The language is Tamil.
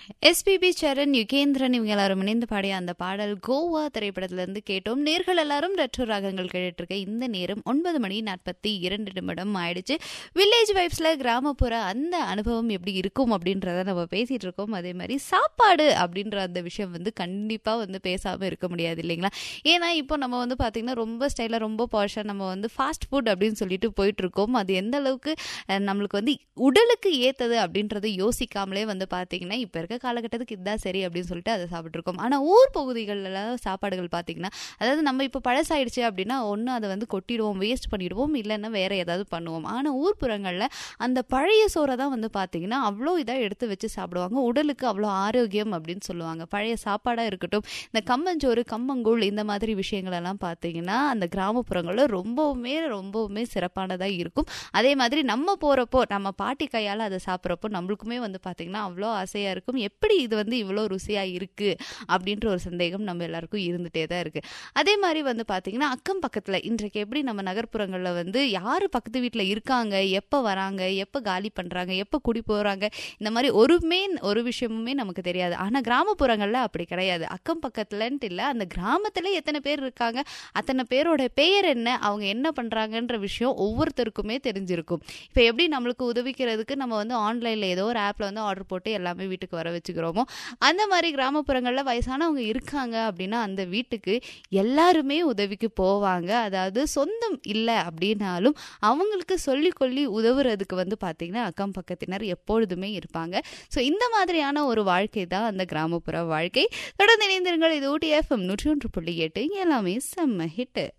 எஸ்பிபி சரண் யுகேந்திரன் இவங்க எல்லாரும் இணைந்து பாடிய அந்த பாடல் கோவா திரைப்படத்திலிருந்து கேட்டோம் நேர்கள் எல்லாரும் ரெட்ரோ ராகங்கள் கேட்டுருக்க இந்த நேரம் ஒன்பது மணி நாற்பத்தி இரண்டு நிமிடம் ஆயிடுச்சு வில்லேஜ் வைப்ஸ்ல கிராமப்புற அந்த அனுபவம் எப்படி இருக்கும் அப்படின்றத நம்ம பேசிட்டு இருக்கோம் அதே மாதிரி சாப்பாடு அப்படின்ற அந்த விஷயம் வந்து கண்டிப்பா வந்து பேசாம இருக்க முடியாது இல்லைங்களா ஏன்னா இப்போ நம்ம வந்து பாத்தீங்கன்னா ரொம்ப ஸ்டைலா ரொம்ப பாஷா நம்ம வந்து ஃபாஸ்ட் ஃபுட் அப்படின்னு சொல்லிட்டு போயிட்டு இருக்கோம் அது எந்த அளவுக்கு அஹ், நம்மளுக்கு வந்து உடலுக்கு ஏத்தது அப்படின்றத யோசிக்காமலே வந்து பாத்தீங்கன்னா இப்ப இருக்க காலகட்டத்துக்கு இதுதான் சரி அப்படின்னு சொல்லிட்டு அதை சாப்பிட்ருக்கோம் ஆனால் ஊர் பகுதிகளில் சாப்பாடுகள் பார்த்தீங்கன்னா அதாவது நம்ம இப்போ பழசாயிடுச்சு அப்படின்னா ஒன்று அதை வந்து கொட்டிடுவோம் வேஸ்ட் பண்ணிடுவோம் இல்லைன்னா வேற ஏதாவது பண்ணுவோம் ஆனால் ஊர்ப்புறங்களில் அந்த பழைய சோறை தான் வந்து பார்த்தீங்கன்னா அவ்வளோ இதாக எடுத்து வச்சு சாப்பிடுவாங்க உடலுக்கு அவ்வளோ ஆரோக்கியம் அப்படின்னு சொல்லுவாங்க பழைய சாப்பாடாக இருக்கட்டும் இந்த கம்மஞ்சோறு கம்மங்கூழ் இந்த மாதிரி விஷயங்கள் எல்லாம் பார்த்தீங்கன்னா அந்த கிராமப்புறங்களில் ரொம்பவுமே ரொம்பவுமே சிறப்பானதாக இருக்கும் அதே மாதிரி நம்ம போகிறப்போ நம்ம பாட்டி கையால் அதை சாப்பிட்றப்போ நம்மளுக்குமே வந்து பார்த்தீங்கன்னா அவ்வளோ ஆசையாக இருக்கும் எப்படி இது வந்து இவ்வளோ ருசியாக இருக்குது அப்படின்ற ஒரு சந்தேகம் நம்ம எல்லாருக்கும் இருந்துகிட்டே தான் இருக்குது அதே மாதிரி வந்து பார்த்தீங்கன்னா அக்கம் பக்கத்தில் இன்றைக்கு எப்படி நம்ம நகர்ப்புறங்களில் வந்து யார் பக்கத்து வீட்டில் இருக்காங்க எப்போ வராங்க எப்போ காலி பண்ணுறாங்க எப்போ குடி போகிறாங்க இந்த மாதிரி ஒருமே ஒரு விஷயமுமே நமக்கு தெரியாது ஆனால் கிராமப்புறங்களில் அப்படி கிடையாது அக்கம் பக்கத்துலன்ட்டு இல்லை அந்த கிராமத்தில் எத்தனை பேர் இருக்காங்க அத்தனை பேரோட பெயர் என்ன அவங்க என்ன பண்ணுறாங்கன்ற விஷயம் ஒவ்வொருத்தருக்குமே தெரிஞ்சிருக்கும் இப்போ எப்படி நம்மளுக்கு உதவிக்கிறதுக்கு நம்ம வந்து ஆன்லைனில் ஏதோ ஒரு ஆப்பில் வந்து ஆர்டர் போட்டு எல்லாமே வீட்டுக்கு வர வச்சுக்கிறோமோ அந்த மாதிரி கிராமப்புறங்களில் வயசானவங்க இருக்காங்க அப்படின்னா அந்த வீட்டுக்கு எல்லாருமே உதவிக்கு போவாங்க அதாவது சொந்தம் இல்லை அப்படின்னாலும் அவங்களுக்கு சொல்லி கொள்ளி உதவுறதுக்கு வந்து பார்த்தீங்கன்னா அக்கம் பக்கத்தினர் எப்பொழுதுமே இருப்பாங்க ஸோ இந்த மாதிரியான ஒரு வாழ்க்கை தான் அந்த கிராமப்புற வாழ்க்கை தொடர்ந்து இணைந்திருங்கள் இது ஊட்டி எஃப்எம் நூற்றி ஒன்று புள்ளி எட்டு எல்லாமே செம்ம ஹிட்டு